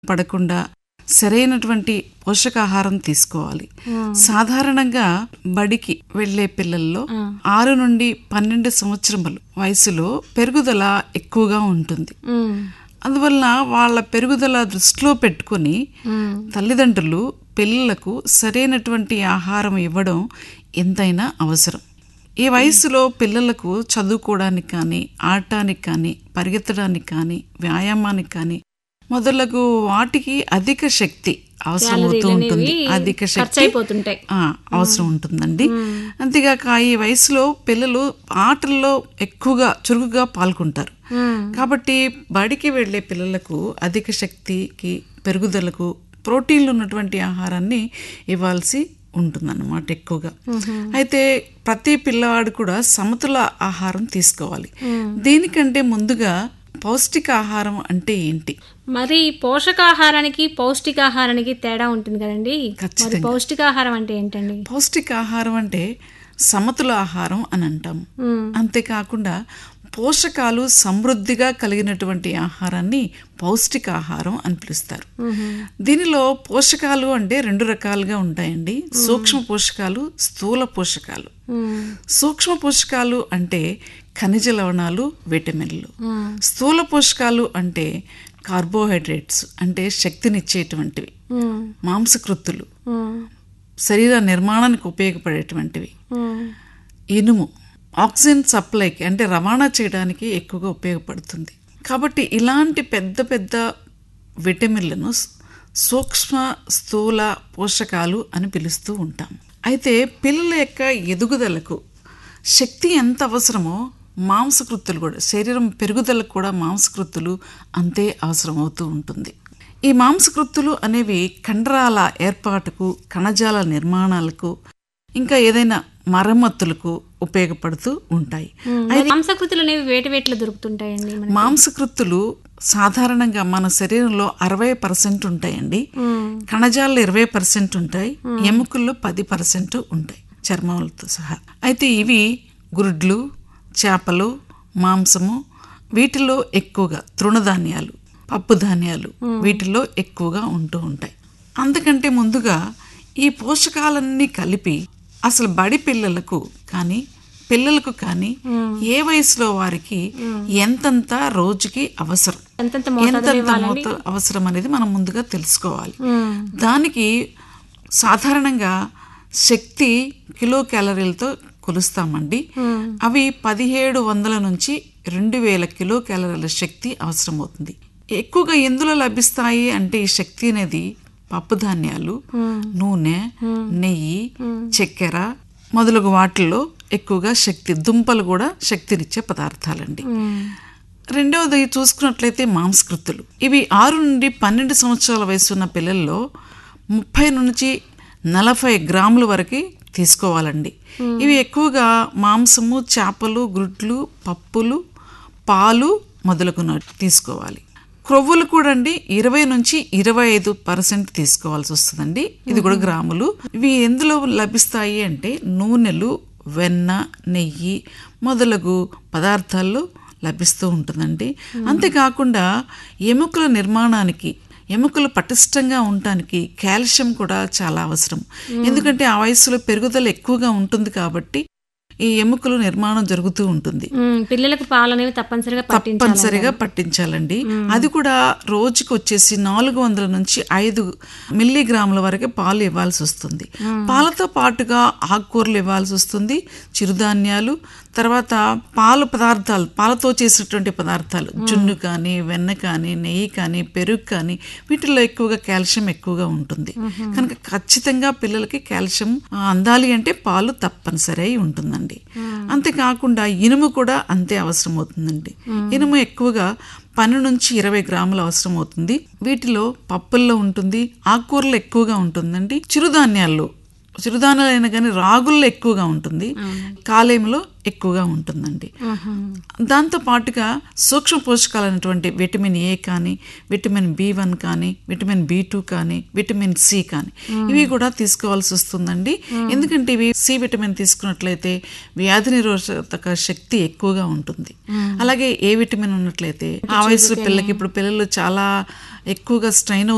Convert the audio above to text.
పడకుండా సరైనటువంటి పోషకాహారం తీసుకోవాలి సాధారణంగా బడికి వెళ్ళే పిల్లల్లో ఆరు నుండి పన్నెండు సంవత్సరములు వయసులో పెరుగుదల ఎక్కువగా ఉంటుంది అందువలన వాళ్ళ పెరుగుదల దృష్టిలో పెట్టుకొని తల్లిదండ్రులు పిల్లలకు సరైనటువంటి ఆహారం ఇవ్వడం ఎంతైనా అవసరం ఈ వయసులో పిల్లలకు చదువుకోవడానికి కానీ ఆడటానికి కానీ పరిగెత్తడానికి కానీ వ్యాయామానికి కానీ మొదలగు వాటికి అధిక శక్తి అవసరం అవుతూ ఉంటుంది అధిక శక్తి అయిపోతుంటాయి ఆ, అవసరం ఉంటుందండి అంతేగాక ఈ వయసులో పిల్లలు ఆటల్లో ఎక్కువగా చురుకుగా పాల్గొంటారు కాబట్టి బడికి వెళ్ళే పిల్లలకు అధిక శక్తికి పెరుగుదలకు ప్రోటీన్లు ఉన్నటువంటి ఆహారాన్ని ఇవ్వాల్సి ఉంటుందన్నమాట ఎక్కువగా అయితే ప్రతి పిల్లవాడు కూడా సమతుల ఆహారం తీసుకోవాలి దీనికంటే ముందుగా పౌష్టికాహారం అంటే ఏంటి మరి పోషకాహారానికి పౌష్టికాహారానికి తేడా ఉంటుంది కదండి మరి పౌష్టికాహారం అంటే ఏంటండి పౌష్టికాహారం అంటే సమతుల ఆహారం అని అంటాము మ్మ్. అంతేకాకుండా పోషకాలు సమృద్ధిగా కలిగినటువంటి ఆహారాన్ని పౌష్టికాహారం అని పిలుస్తారు దీనిలో పోషకాలు అంటే రెండు రకాలుగా ఉంటాయండి సూక్ష్మ పోషకాలు స్థూల పోషకాలు మ్మ్. సూక్ష్మ పోషకాలు అంటే ఖనిజ లవణాలు విటమిన్లు స్థూల పోషకాలు అంటే కార్బోహైడ్రేట్స్ అంటే శక్తినిచ్చేటువంటివి మ్మ్. మాంసకృత్తులు మ్మ్. శరీర నిర్మాణానికి ఉపయోగపడేటువంటివి మ్మ్. ఇనుము ఆక్సిజన్ సప్లైకి అంటే రవాణా చేయడానికి ఎక్కువగా ఉపయోగపడుతుంది కాబట్టి ఇలాంటి పెద్ద పెద్ద విటమిన్లను స్- సూక్ష్మ స్థూల పోషకాలు అని పిలుస్తూ ఉంటాం అయితే పిల్లల యొక్క ఎదుగుదలకు శక్తి ఎంత అవసరమో మాంసకృత్తులు కూడా శరీరం పెరుగుదలకు కూడా మాంసకృత్తులు అంతే అవసరం అవుతూ ఉంటుంది ఈ మాంసకృత్తులు అనేవి కండరాల ఏర్పాటుకు కణజాల నిర్మాణాలకు ఇంకా ఏదైనా మరమ్మతులకు ఉపయోగపడుతూ ఉంటాయి మరి మాంసకృతులు అనేవి వేటి వేటిలో దొరుకుతుంటాయండి మనకి? మాంసకృత్తులు సాధారణంగా మన శరీరంలో అరవై పర్సెంట్ ఉంటాయండి కణజాలలో ఇరవై పర్సెంట్ ఉంటాయి ఎముకల్లో పది పర్సెంట్ ఉంటాయి చర్మాలతో సహా అయితే ఇవి గుడ్లు చేపలు మాంసము వీటిలో ఎక్కువగా తృణధాన్యాలు పప్పు ధాన్యాలు వీటిలో ఎక్కువగా ఉంటూ ఉంటాయి అందుకంటే ముందుగా ఈ పోషకాలన్నీ కలిపి అసలు బడి పిల్లలకు కానీ పిల్లలకు కానీ ఏ వయసులో వారికి ఎంతంత రోజుకి అవసరం ఎంతెంత ఎంతెంత మోత అవసరం అనేది మనం ముందుగా తెలుసుకోవాలి దానికి సాధారణంగా శక్తి కిలో క్యాలరీలతో కొలుస్తామండి అవి పదిహేడు వందల నుంచి రెండు వేల కిలో క్యాలరీల శక్తి అవసరమవుతుంది ఎక్కువగా ఎందులో లభిస్తాయి అంటే ఈ శక్తి అనేది పప్పు ధాన్యాలు నూనె నెయ్యి చక్కెర మొదలగు వాటిల్లో ఎక్కువగా శక్తి దుంపలు కూడా శక్తినిచ్చే పదార్థాలండి రెండవది చూసుకున్నట్లయితే మాంసకృత్తులు ఇవి ఆరు నుండి పన్నెండు సంవత్సరాల వయసు ఉన్న పిల్లల్లో ముప్పై నుంచి నలభై గ్రాముల వరకు తీసుకోవాలండి ఇవి ఎక్కువగా మాంసము చేపలు గుడ్లు పప్పులు పాలు మొదలుగున్నవి తీసుకోవాలి క్రొవ్వులు కూడా అండి ఇరవై నుంచి ఇరవై ఐదు పర్సెంట్ తీసుకోవాల్సి వస్తుందండి ఇది కూడా గ్రాములు ఇవి ఎందులో లభిస్తాయి అంటే నూనెలు వెన్న నెయ్యి మొదలగు పదార్థాల్లో లభిస్తూ ఉంటుందండి అంతేకాకుండా ఎముకల నిర్మాణానికి ఎముకలు పటిష్టంగా ఉండటానికి కాల్షియం కూడా చాలా అవసరం ఎందుకంటే ఆ వయసులో పెరుగుదల ఎక్కువగా ఉంటుంది కాబట్టి ఈ ఎముకలు నిర్మాణం జరుగుతూ ఉంటుంది మ్మ్. పిల్లలకు పాలు అనేవి తప్పనిసరిగా పట్టించాలి తప్పనిసరిగా పట్టించాలండి అది కూడా రోజుకి వచ్చేసి నాలుగు వందల నుంచి ఐదు మిల్లీగ్రాముల వరకు పాలు ఇవ్వాల్సి వస్తుంది పాలతో పాటుగా ఆకుకూరలు ఇవ్వాల్సి వస్తుంది చిరుధాన్యాలు తర్వాత పాలు పదార్థాలు పాలతో చేసినటువంటి పదార్థాలు జున్ను కానీ వెన్న కానీ నెయ్యి కానీ పెరుగు కానీ వీటిల్లో ఎక్కువగా కాల్షియం ఎక్కువగా ఉంటుంది కనుక ఖచ్చితంగా పిల్లలకి కాల్షియం ఆ, అందాలి అంటే పాలు తప్పనిసరి అయి ఉంటుందండి అంతేకాకుండా ఇనుము కూడా అంతే అవసరం అవుతుందండి ఇనుము ఎక్కువగా పన్నెండు నుంచి ఇరవై గ్రాములు అవసరం అవుతుంది వీటిలో పప్పుల్లో ఉంటుంది ఆకుకూరలు ఎక్కువగా ఉంటుందండి చిరుధాన్యాల్లో చిరుధాన్యాలు అయినా కానీ రాగుల్లో ఎక్కువగా ఉంటుంది కాలేయంలో ఎక్కువగా ఉంటుందండి దాంతో పాటుగా సూక్ష్మ పోషకాలైనటువంటి విటమిన్ ఏ కానీ విటమిన్ బి వన్ కానీ విటమిన్ బి టూ కానీ విటమిన్ సి కానీ ఇవి కూడా తీసుకోవాల్సి వస్తుందండి ఎందుకంటే ఇవి సి విటమిన్ తీసుకున్నట్లయితే వ్యాధి నిరోధక శక్తి ఎక్కువగా ఉంటుంది అలాగే ఏ విటమిన్ ఉన్నట్లయితే ఆ వయసు పిల్లలకి ఇప్పుడు పిల్లలు చాలా ఎక్కువగా స్ట్రైన్